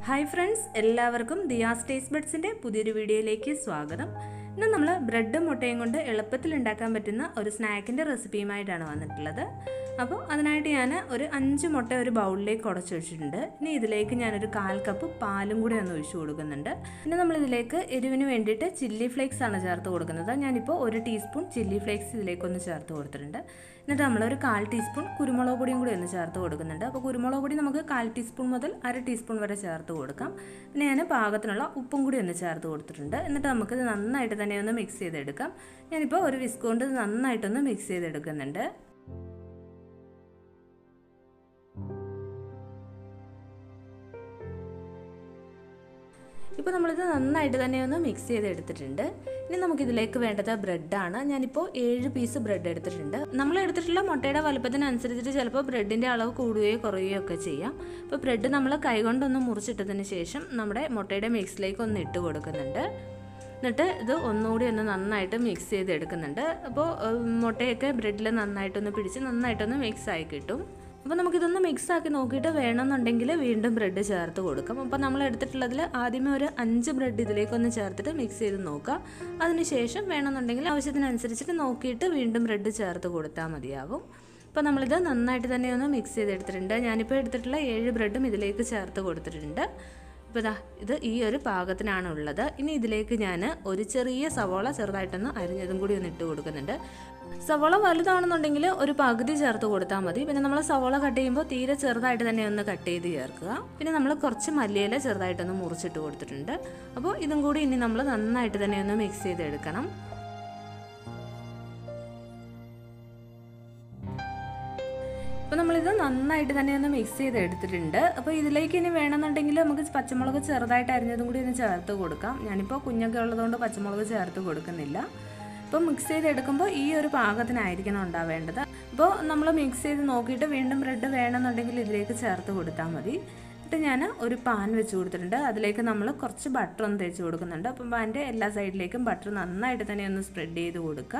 hi friends എല്ലാവർക്കും Diaz taste ബഡ്സിൻ്റെ പുതിയൊരു വീഡിയോയിലേക്ക് സ്വാഗതം ഇന്ന് നമ്മൾ ബ്രെഡും മുട്ടയും കൊണ്ട് എളുപ്പത്തിൽ ഉണ്ടാക്കാൻ പറ്റുന്ന ഒരു സ്നാക്കിൻ്റെ റെസിപ്പിയുമായിട്ടാണ് വന്നിട്ടുള്ളത് അപ്പോൾ അതിനായിട്ട് ഞാൻ ഒരു അഞ്ച് മുട്ട ഒരു ബൗളിലേക്ക് ഉടച്ചു വെച്ചിട്ടുണ്ട് ഇനി ഇതിലേക്ക് ഞാനൊരു കാൽ കപ്പ് പാലും കൂടി ഒന്ന് ഒഴിച്ചു കൊടുക്കുന്നുണ്ട് പിന്നെ നമ്മൾ ഇതിലേക്ക് എരിവിന് വേണ്ടിയിട്ട് ചില്ലി ഫ്ലേക്സ് ആണ് ചേർത്ത് കൊടുക്കുന്നത് ഞാനിപ്പോൾ ഒരു ടീസ്പൂൺ ചില്ലി ഫ്ലേക്സ് ഇതിലേക്കൊന്ന് ചേർത്ത് കൊടുത്തിട്ടുണ്ട് എന്നിട്ട് നമ്മളൊരു കാൽ ടീസ്പൂൺ കുരുമുളക് പൊടിയും കൂടി ഒന്ന് ചേർത്ത് കൊടുക്കുന്നുണ്ട് അപ്പോൾ കുരുമുളക് പൊടി നമുക്ക് കാൽ ടീസ്പൂൺ മുതൽ അര ടീസ്പൂൺ വരെ ചേർത്ത് കൊടുക്കാം പിന്നെ ഞാൻ പാകത്തിനുള്ള ഉപ്പും കൂടി ഒന്ന് ചേർത്ത് കൊടുത്തിട്ടുണ്ട് എന്നിട്ട് നമുക്കിത് നന്നായിട്ട് തന്നെ ഒന്ന് മിക്സ് ചെയ്തെടുക്കാം ഞാനിപ്പോൾ ഒരു വിസ്ക് കൊണ്ട് ഇത് നന്നായിട്ടൊന്ന് മിക്സ് ചെയ്തെടുക്കുന്നുണ്ട് ഇപ്പോൾ നമ്മളിത് നന്നായിട്ട് തന്നെ ഒന്ന് മിക്സ് ചെയ്ത് എടുത്തിട്ടുണ്ട് ഇനി നമുക്കിതിലേക്ക് വേണ്ടത് ബ്രെഡാണ് ഞാനിപ്പോൾ ഏഴ് പീസ് ബ്രെഡ് എടുത്തിട്ടുണ്ട് നമ്മൾ എടുത്തിട്ടുള്ള മുട്ടയുടെ വലുപ്പത്തിനനുസരിച്ചിട്ട് ചിലപ്പോൾ ബ്രെഡിൻ്റെ അളവ് കൂടുകയോ കുറയുകയോ ഒക്കെ ചെയ്യാം അപ്പോൾ ബ്രെഡ് നമ്മൾ കൈകൊണ്ടൊന്ന് മുറിച്ചിട്ടതിന് ശേഷം നമ്മുടെ മുട്ടയുടെ മിക്സിലേക്ക് ഒന്ന് ഇട്ട് കൊടുക്കുന്നുണ്ട് എന്നിട്ട് ഇത് ഒന്നുകൂടി ഒന്ന് നന്നായിട്ട് മിക്സ് ചെയ്ത് എടുക്കുന്നുണ്ട് അപ്പോൾ മുട്ടയൊക്കെ ബ്രെഡിൽ നന്നായിട്ടൊന്ന് പിടിച്ച് നന്നായിട്ടൊന്ന് മിക്സ് ആയി കിട്ടും അപ്പോൾ നമുക്കിതൊന്ന് മിക്സ് ആക്കി നോക്കിയിട്ട് വേണമെന്നുണ്ടെങ്കിൽ വീണ്ടും ബ്രെഡ് ചേർത്ത് കൊടുക്കാം അപ്പോൾ നമ്മൾ എടുത്തിട്ടുള്ളതിൽ ആദ്യമേ ഒരു അഞ്ച് ബ്രെഡ് ഇതിലേക്കൊന്ന് ചേർത്തിട്ട് മിക്സ് ചെയ്ത് നോക്കാം അതിനുശേഷം വേണമെന്നുണ്ടെങ്കിൽ ആവശ്യത്തിനനുസരിച്ചിട്ട് നോക്കിയിട്ട് വീണ്ടും ബ്രെഡ് ചേർത്ത് കൊടുത്താൽ മതിയാവും അപ്പോൾ നമ്മളിത് നന്നായിട്ട് തന്നെ ഒന്ന് മിക്സ് ചെയ്തെടുത്തിട്ടുണ്ട് ഞാനിപ്പോൾ എടുത്തിട്ടുള്ള ഏഴ് ബ്രെഡും ഇതിലേക്ക് ചേർത്ത് കൊടുത്തിട്ടുണ്ട് ഇപ്പോൾ ഇതാ ഇത് ഈ ഒരു പാകത്തിനാണ് ഉള്ളത് ഇനി ഇതിലേക്ക് ഞാൻ ഒരു ചെറിയ സവോള ചെറുതായിട്ടൊന്ന് അരിഞ്ഞതും കൂടി ഒന്ന് ഇട്ട് കൊടുക്കുന്നുണ്ട് സവോള വലുതാണെന്നുണ്ടെങ്കിൽ ഒരു പകുതി ചേർത്ത് കൊടുത്താൽ മതി പിന്നെ നമ്മൾ സവോള കട്ട് ചെയ്യുമ്പോൾ തീരെ ചെറുതായിട്ട് തന്നെ ഒന്ന് കട്ട് ചെയ്ത് ചേർക്കുക പിന്നെ നമ്മൾ കുറച്ച് മല്ലിയില ചെറുതായിട്ടൊന്ന് മുറിച്ചിട്ട് കൊടുത്തിട്ടുണ്ട് അപ്പോൾ ഇതും കൂടി ഇനി നമ്മൾ നന്നായിട്ട് തന്നെ ഒന്ന് മിക്സ് ചെയ്തെടുക്കണം അപ്പോൾ നമ്മളിത് നന്നായിട്ട് തന്നെ ഒന്ന് മിക്സ് ചെയ്ത് എടുത്തിട്ടുണ്ട് അപ്പോൾ ഇതിലേക്ക് ഇനി വേണമെന്നുണ്ടെങ്കിൽ നമുക്ക് പച്ചമുളക് ചെറുതായിട്ട് അരിഞ്ഞതും കൂടി ഒന്ന് ചേർത്ത് കൊടുക്കാം ഞാനിപ്പോൾ കുഞ്ഞൊക്കെ ഉള്ളതുകൊണ്ട് പച്ചമുളക് ചേർത്ത് കൊടുക്കുന്നില്ല അപ്പോൾ മിക്സ് ചെയ്ത് എടുക്കുമ്പോൾ ഈ ഒരു പാകത്തിനായിരിക്കണം ഉണ്ടാവേണ്ടത് അപ്പോൾ നമ്മൾ മിക്സ് ചെയ്ത് നോക്കിയിട്ട് വീണ്ടും ബ്രെഡ് വേണമെന്നുണ്ടെങ്കിൽ ഇതിലേക്ക് ചേർത്ത് കൊടുത്താൽ മതി എന്നിട്ട് ഞാൻ ഒരു പാൻ വെച്ച് കൊടുത്തിട്ടുണ്ട് അതിലേക്ക് നമ്മൾ കുറച്ച് ബട്ടർ ഒന്ന് തേച്ച് കൊടുക്കുന്നുണ്ട് അപ്പം പാൻ്റെ എല്ലാ സൈഡിലേക്കും ബട്ടർ നന്നായിട്ട് തന്നെ ഒന്ന് സ്പ്രെഡ് ചെയ്ത് കൊടുക്കുക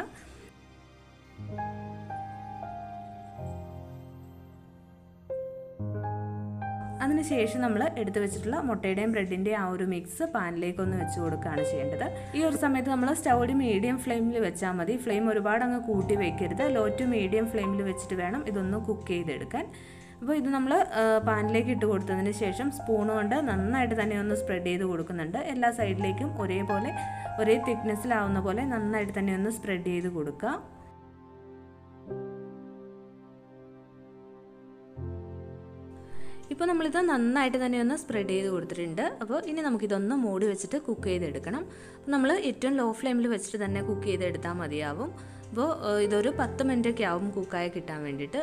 അതിനുശേഷം നമ്മൾ എടുത്തു വെച്ചിട്ടുള്ള മുട്ടയുടെയും ബ്രെഡിൻ്റെയും ആ ഒരു മിക്സ് പാനിലേക്ക് ഒന്ന് വെച്ച് കൊടുക്കുകയാണ് ചെയ്യേണ്ടത് ഈ ഒരു സമയത്ത് നമ്മൾ സ്റ്റൗവിൽ മീഡിയം ഫ്ലെയിമിൽ വെച്ചാൽ മതി ഫ്ലെയിം ഒരുപാട് അങ്ങ് കൂട്ടി വെക്കരുത് ലോ ടു മീഡിയം ഫ്ലെയിമിൽ വെച്ചിട്ട് വേണം ഇതൊന്ന് കുക്ക് ചെയ്തെടുക്കാൻ അപ്പോൾ ഇത് നമ്മൾ പാനിലേക്ക് ഇട്ട് കൊടുത്തതിന് ശേഷം സ്പൂൺ കൊണ്ട് നന്നായിട്ട് തന്നെ ഒന്ന് സ്പ്രെഡ് ചെയ്ത് കൊടുക്കുന്നുണ്ട് എല്ലാ സൈഡിലേക്കും ഒരേപോലെ ഒരേ തിക്നെസ്സിലാവുന്ന പോലെ നന്നായിട്ട് തന്നെ ഒന്ന് സ്പ്രെഡ് ചെയ്ത് കൊടുക്കുക ഇപ്പോൾ നമ്മളിത് നന്നായിട്ട് തന്നെ ഒന്ന് സ്പ്രെഡ് ചെയ്ത് കൊടുത്തിട്ടുണ്ട് അപ്പോൾ ഇനി നമുക്കിതൊന്ന് മൂടി വെച്ചിട്ട് കുക്ക് ചെയ്തെടുക്കണം അപ്പോൾ നമ്മൾ ഏറ്റവും ലോ ഫ്ലെയിമിൽ വെച്ചിട്ട് തന്നെ കുക്ക് ചെയ്തെടുത്താൽ മതിയാവും അപ്പോൾ ഇതൊരു പത്ത് മിനിറ്റ് ഒക്കെ ആവും കുക്കായി കിട്ടാൻ വേണ്ടിയിട്ട്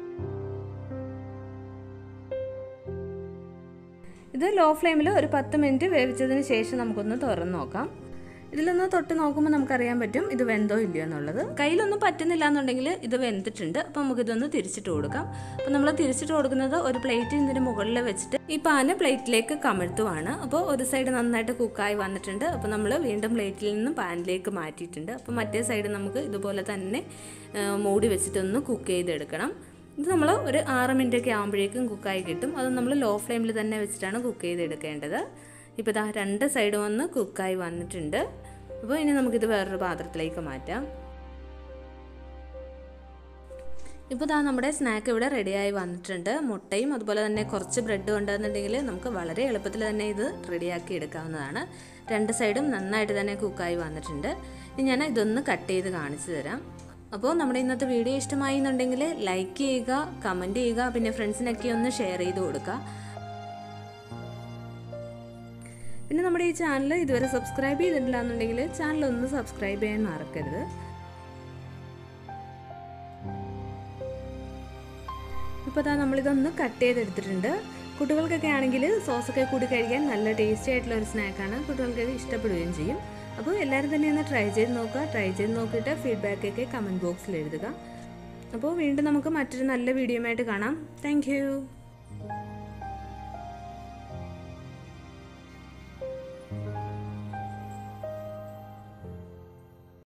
ഇത് ലോ ഫ്ലെയിമിൽ ഒരു പത്ത് മിനിറ്റ് വേവിച്ചതിന് ശേഷം നമുക്കൊന്ന് തുറന്ന് നോക്കാം ഇതിലൊന്ന് തൊട്ട് നോക്കുമ്പോൾ നമുക്കറിയാൻ പറ്റും ഇത് വെന്തോ ഇല്ലയോ എന്നുള്ളത് കയ്യിലൊന്നും പറ്റുന്നില്ല എന്നുണ്ടെങ്കിൽ ഇത് വെന്തിട്ടുണ്ട് അപ്പോൾ നമുക്കിതൊന്ന് തിരിച്ചിട്ട് കൊടുക്കാം അപ്പോൾ നമ്മൾ തിരിച്ചിട്ട് കൊടുക്കുന്നത് ഒരു പ്ലേറ്റ് ഇതിൻ്റെ മുകളിൽ വെച്ചിട്ട് ഈ പാന് പ്ലേറ്റിലേക്ക് കമിഴ്ത്തുവാണ് അപ്പോൾ ഒരു സൈഡ് നന്നായിട്ട് കുക്കായി വന്നിട്ടുണ്ട് അപ്പോൾ നമ്മൾ വീണ്ടും പ്ലേറ്റിൽ നിന്നും പാനിലേക്ക് മാറ്റിയിട്ടുണ്ട് അപ്പോൾ മറ്റേ സൈഡ് നമുക്ക് ഇതുപോലെ തന്നെ മൂടി വെച്ചിട്ടൊന്ന് കുക്ക് ചെയ്തെടുക്കണം ഇത് നമ്മൾ ഒരു ആറ് മിനിറ്റ് ഒക്കെ ആകുമ്പോഴേക്കും കുക്കായി കിട്ടും അത് നമ്മൾ ലോ ഫ്ലെയിമിൽ തന്നെ വെച്ചിട്ടാണ് കുക്ക് ചെയ്തെടുക്കേണ്ടത് ഇപ്പോൾ ഇതാ രണ്ട് സൈഡും ഒന്ന് കുക്കായി വന്നിട്ടുണ്ട് അപ്പോൾ ഇനി നമുക്കിത് വേറൊരു പാത്രത്തിലേക്ക് മാറ്റാം ഇപ്പോൾ ഇതാ നമ്മുടെ സ്നാക്ക് ഇവിടെ റെഡിയായി വന്നിട്ടുണ്ട് മുട്ടയും അതുപോലെ തന്നെ കുറച്ച് ബ്രെഡ് ഉണ്ടെന്നുണ്ടെങ്കിൽ നമുക്ക് വളരെ എളുപ്പത്തിൽ തന്നെ ഇത് റെഡിയാക്കി എടുക്കാവുന്നതാണ് രണ്ട് സൈഡും നന്നായിട്ട് തന്നെ കുക്കായി വന്നിട്ടുണ്ട് ഇനി ഞാൻ ഇതൊന്ന് കട്ട് ചെയ്ത് കാണിച്ചു തരാം അപ്പോൾ നമ്മുടെ ഇന്നത്തെ വീഡിയോ ഇഷ്ടമായി എന്നുണ്ടെങ്കിൽ ലൈക്ക് ചെയ്യുക കമൻറ്റ് ചെയ്യുക പിന്നെ ഫ്രണ്ട്സിനൊക്കെ ഒന്ന് ഷെയർ ചെയ്ത് കൊടുക്കുക പിന്നെ നമ്മുടെ ഈ ചാനൽ ഇതുവരെ സബ്സ്ക്രൈബ് ചെയ്തിട്ടില്ല എന്നുണ്ടെങ്കിൽ ചാനൽ ഒന്ന് സബ്സ്ക്രൈബ് ചെയ്യാൻ മറക്കരുത് ഇപ്പോൾ അതാ നമ്മളിതൊന്ന് കട്ട് ചെയ്തെടുത്തിട്ടുണ്ട് കുട്ടികൾക്കൊക്കെ ആണെങ്കിൽ സോസൊക്കെ കൂടി കഴിക്കാൻ നല്ല ടേസ്റ്റി ആയിട്ടുള്ള ഒരു സ്നാക്കാണ് കുട്ടികൾക്കൊക്കെ ഇഷ്ടപ്പെടുകയും ചെയ്യും അപ്പോൾ എല്ലാവരും തന്നെ ഒന്ന് ട്രൈ ചെയ്ത് നോക്കുക ട്രൈ ചെയ്ത് നോക്കിയിട്ട് ഫീഡ്ബാക്കൊക്കെ കമൻറ്റ് ബോക്സിൽ എഴുതുക അപ്പോൾ വീണ്ടും നമുക്ക് മറ്റൊരു നല്ല വീഡിയോ ആയിട്ട് കാണാം താങ്ക്